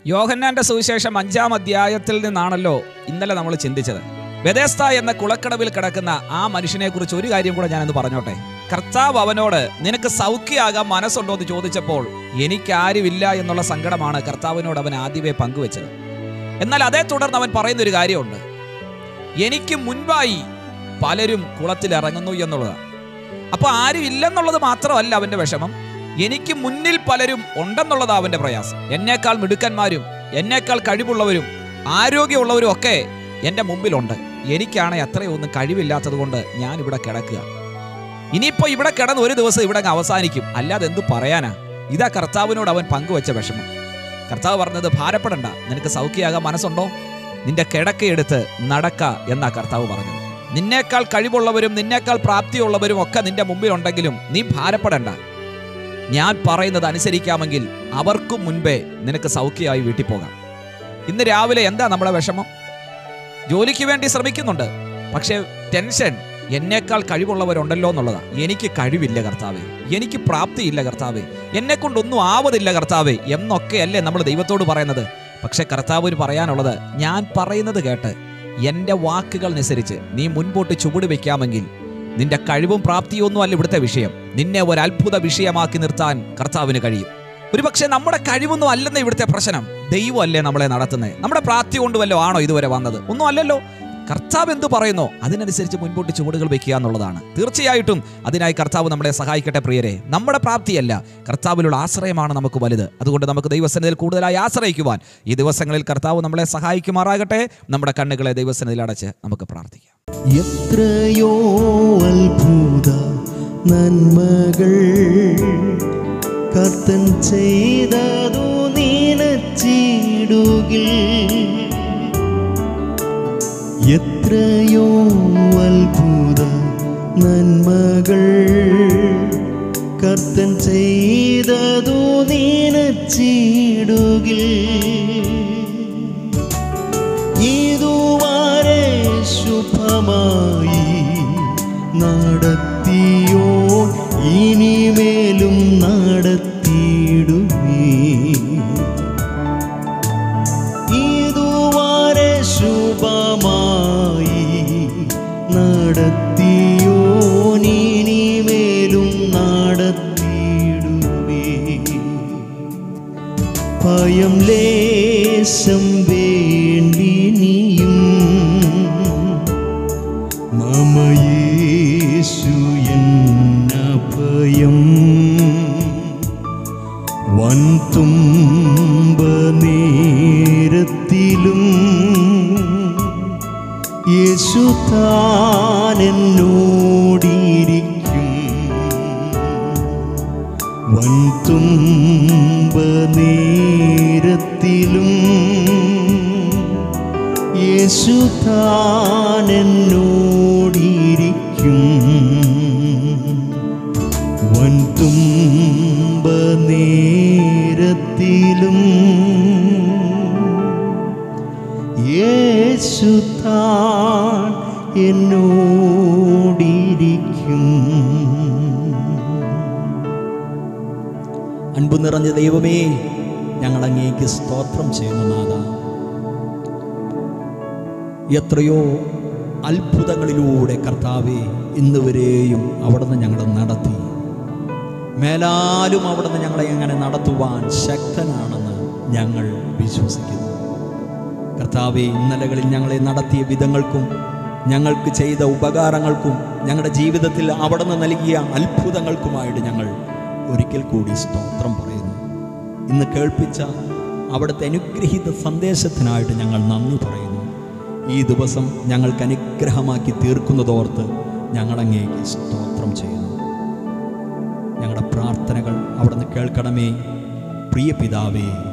യോഹന്നാന്റെ സുവിശേഷം അഞ്ചാം അധ്യായത്തിൽ നിന്നാണല്ലോ ഇന്നലെ നമ്മൾ ചിന്തിച്ചത് ബെദേസ്ത എന്ന കുളക്കടവിൽ കിടക്കുന്ന ആ മനുഷ്യനെ കുറിച്ച് ഒരു കാര്യം കൂടെ ഞാനൊന്ന് പറഞ്ഞോട്ടെ കർത്താവ് അവനോട് നിനക്ക് സൗഖ്യമാകാൻ മനസ്സുണ്ടോ എന്ന് ചോദിച്ചപ്പോൾ എനിക്കാരുമില്ല എന്നുള്ള സങ്കടമാണ് കർത്താവിനോട് അവൻ ആദ്യമേ പങ്കുവെച്ചത് എന്നാൽ അതേ തുടർന്ന് അവൻ പറയുന്ന ഒരു കാര്യമുണ്ട് എനിക്ക് മുൻപായി പലരും കുളത്തിൽ ഇറങ്ങുന്നു എന്നുള്ളതാണ് അപ്പൊ ആരും ഇല്ലെന്നുള്ളത് മാത്രമല്ല അവന്റെ വിഷമം എനിക്ക് മുന്നിൽ പലരും ഉണ്ടെന്നുള്ളതാ അവന്റെ പ്രയാസം എന്നേക്കാൾ മിടുക്കന്മാരും എന്നേക്കാൾ കഴിവുള്ളവരും ആരോഗ്യമുള്ളവരും ഒക്കെ എൻ്റെ മുമ്പിലുണ്ട് എനിക്കാണ് അത്രയൊന്നും കഴിവില്ലാത്തത് കൊണ്ട് ഞാൻ ഇവിടെ കിടക്കുക ഇനിയിപ്പോ ഇവിടെ കിടന്ന് ഒരു ദിവസം ഇവിടെ അങ്ങ് അവസാനിക്കും അല്ലാതെ എന്തു പറയാനാ ഇതാ കർത്താവിനോട് അവൻ പങ്കുവെച്ച വിഷമം കർത്താവ് പറഞ്ഞത് ഭാരപ്പെടണ്ട നിനക്ക് സൗഖ്യമാകാൻ മനസ്സുണ്ടോ നിന്റെ കിടക്കയെടുത്ത് നടക്ക എന്നാ കർത്താവ് പറഞ്ഞത് നിന്നേക്കാൾ കഴിവുള്ളവരും നിന്നേക്കാൾ പ്രാപ്തിയുള്ളവരും ഒക്കെ നിന്റെ മുമ്പിലുണ്ടെങ്കിലും നീ ഭാരപ്പെടണ്ട ഞാൻ പറയുന്നത് അനുസരിക്കാമെങ്കിൽ അവർക്കും മുൻപേ നിനക്ക് സൗഖ്യമായി വീട്ടിൽ പോകാം ഇന്ന് രാവിലെ എന്താ നമ്മുടെ വിഷമം ജോലിക്ക് വേണ്ടി ശ്രമിക്കുന്നുണ്ട് പക്ഷേ ടെൻഷൻ എന്നേക്കാൾ കഴിവുള്ളവരുണ്ടല്ലോ എന്നുള്ളതാ എനിക്ക് കഴിവില്ല കർത്താവേ എനിക്ക് പ്രാപ്തിയില്ല കർത്താവേ എന്നെ കൊണ്ടൊന്നും ആവതില്ല കർത്താവേ എന്നൊക്കെയല്ലേ നമ്മൾ ദൈവത്തോട് പറയുന്നത് പക്ഷെ കർത്താവിന് പറയാനുള്ളത് ഞാൻ പറയുന്നത് കേട്ട് എൻ്റെ വാക്കുകൾ അനുസരിച്ച് നീ മുൻപോട്ട് ചുവട് വെക്കാമെങ്കിൽ നിന്റെ കഴിവും പ്രാപ്തിയും ഒന്നും അല്ല ഇവിടുത്തെ വിഷയം നിന്നെ ഒരു അത്ഭുത വിഷയമാക്കി നിർത്താൻ കർത്താവിന് കഴിയും ഒരുപക്ഷെ നമ്മുടെ കഴിവൊന്നും അല്ലെന്ന് ഇവിടുത്തെ പ്രശ്നം ദൈവമല്ലേ നമ്മളെ നടത്തുന്നത് നമ്മുടെ പ്രാപ്തി കൊണ്ട് വല്ലോ ആണോ ഇതുവരെ വന്നത് ഒന്നും അല്ലല്ലോ കർത്താവ് എന്തു പറയുന്നോ അതിനനുസരിച്ച് മുൻപോട്ട് ചുവടുകൾ വെക്കുക എന്നുള്ളതാണ് തീർച്ചയായിട്ടും അതിനായി കർത്താവ് നമ്മളെ സഹായിക്കട്ടെ പ്രിയരെ നമ്മുടെ പ്രാപ്തിയല്ല കർത്താവിലുള്ള ആശ്രയമാണ് നമുക്ക് വലുത് അതുകൊണ്ട് നമുക്ക് ദൈവസന്നിധിയിൽ കൂടുതലായി ആശ്രയിക്കുവാൻ ഈ ദിവസങ്ങളിൽ കർത്താവ് നമ്മളെ സഹായിക്കുമാറാകട്ടെ നമ്മുടെ കണ്ണുകളെ ദൈവസന്നിധിയിൽ അടച്ച് നമുക്ക് പ്രാർത്ഥിക്കാം എത്രയോ അത്ഭുത നന്മകൾ കർത്തൻ ചെയ്തതു നീനച്ചിടുകിൽ എത്രയോ അത്ഭുത നന്മകൾ കർത്തൻ ചെയ്തതു നീനച്ചിടുകിൽ ഇതുവരെ ശുഭമായി നടത്തിയോ ഇനിമേലും നടത്തിയിടുമേ ഇതുവരെ ശുഭമായി നടത്തിയോ ഇനിമേലും നടത്തിയിടുമേ ഭയം ലേശം വേണ്ടിനിയും മമയേശു എന്ന ഭയം വൻതുമ്പ നേരത്തിലും യേശു താനെന്നോടിരിക്കും വൻതുമ്പ നേരത്തിലും യേശു താനെന്നോടിരിക്കും വൻതുമ്പ നേരത്തിലും യേശു താൻ എന്നോടിരിക്കും അൻപു നിറഞ്ഞ ദൈവമേ ഞങ്ങൾ അങ്ങേക്ക് സ്തോത്രം ചെയ്യുന്നു നാഥ എത്രയോ അത്ഭുതങ്ങളിലൂടെ കർത്താവെ ഇന്ന് വരെയും അവിടുന്ന് ഞങ്ങളെ നടത്തി മേലാലും അവിടുന്ന് ഞങ്ങളെ എങ്ങനെ നടത്തുവാൻ ശക്തനാണെന്ന് ഞങ്ങൾ വിശ്വസിക്കുന്നു കർത്താവെ ഇന്നലകളിൽ ഞങ്ങളെ നടത്തിയ വിധങ്ങൾക്കും ഞങ്ങൾക്ക് ചെയ്ത ഉപകാരങ്ങൾക്കും ഞങ്ങളുടെ ജീവിതത്തിൽ അവിടുന്ന് നൽകിയ അത്ഭുതങ്ങൾക്കുമായിട്ട് ഞങ്ങൾ ഒരിക്കൽ കൂടി സ്തോത്രം പറയുന്നു ഇന്ന് കേൾപ്പിച്ച അവിടുത്തെ അനുഗ്രഹീത സന്ദേശത്തിനായിട്ട് ഞങ്ങൾ നന്ദി പറയുന്നു ഈ ദിവസം ഞങ്ങൾക്ക് അനുഗ്രഹമാക്കി തീർക്കുന്നതോർത്ത് ഞങ്ങളങ്ങേക്ക് സ്തോത്രം ചെയ്യുന്നു ഞങ്ങളുടെ പ്രാർത്ഥനകൾ അവിടുന്ന് കേൾക്കണമേ പ്രിയ പിതാവേ